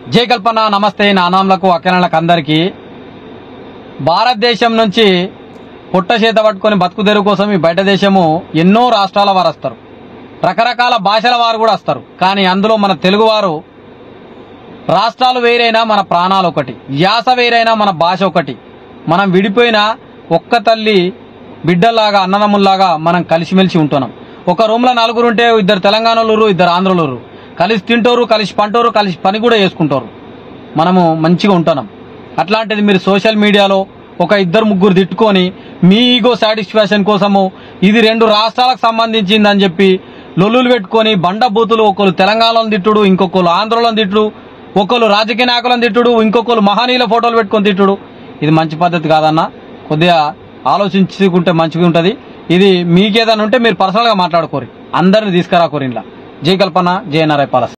జై కల్పన నమస్తే నానాంలకు అక్కనలకు అందరికీ భారతదేశం నుంచి పుట్ట చేత పట్టుకొని బతుకు తెరువు కోసం ఈ బయట దేశము ఎన్నో రాష్ట్రాల వారు వస్తారు రకరకాల భాషల వారు కూడా వస్తారు కానీ అందులో మన తెలుగు వారు రాష్ట్రాలు వేరైనా మన ప్రాణాలు ఒకటి యాస వేరైనా మన భాష ఒకటి మనం విడిపోయిన ఒక్క తల్లి బిడ్డల్లాగా అన్నదమ్ముల్లాగా మనం కలిసిమెలిసి ఉంటున్నాం ఒక రూమ్లో నలుగురు ఉంటే ఇద్దరు తెలంగాణలోరు ఇద్దరు ఆంధ్రలోరు కలిసి తింటోరు కలిసి పంటోరు కలిసి పని కూడా చేసుకుంటారు మనము మంచిగా ఉంటున్నాం అట్లాంటిది మీరు సోషల్ మీడియాలో ఒక ఇద్దరు ముగ్గురు తిట్టుకొని మీ ఈగో సాటిస్ఫాక్షన్ కోసము ఇది రెండు రాష్ట్రాలకు సంబంధించిందని చెప్పి లొల్లులు పెట్టుకొని బండ బూతులు ఒకరు తెలంగాణలో తిట్టుడు ఇంకొకరు ఆంధ్రలో తిట్టుడు ఒకరు రాజకీయ నాయకులను తిట్టుడు ఇంకొకరు మహనీయుల ఫోటోలు పెట్టుకొని తిట్టుడు ఇది మంచి పద్ధతి కాదన్న కొద్దిగా ఆలోచించుకుంటే మంచిగా ఉంటుంది ఇది మీకేదైనా ఉంటే మీరు పర్సనల్గా మాట్లాడుకోరు అందరిని తీసుకురాకోరు ఇలా జై కల్పన జై నారాయణ పాలస్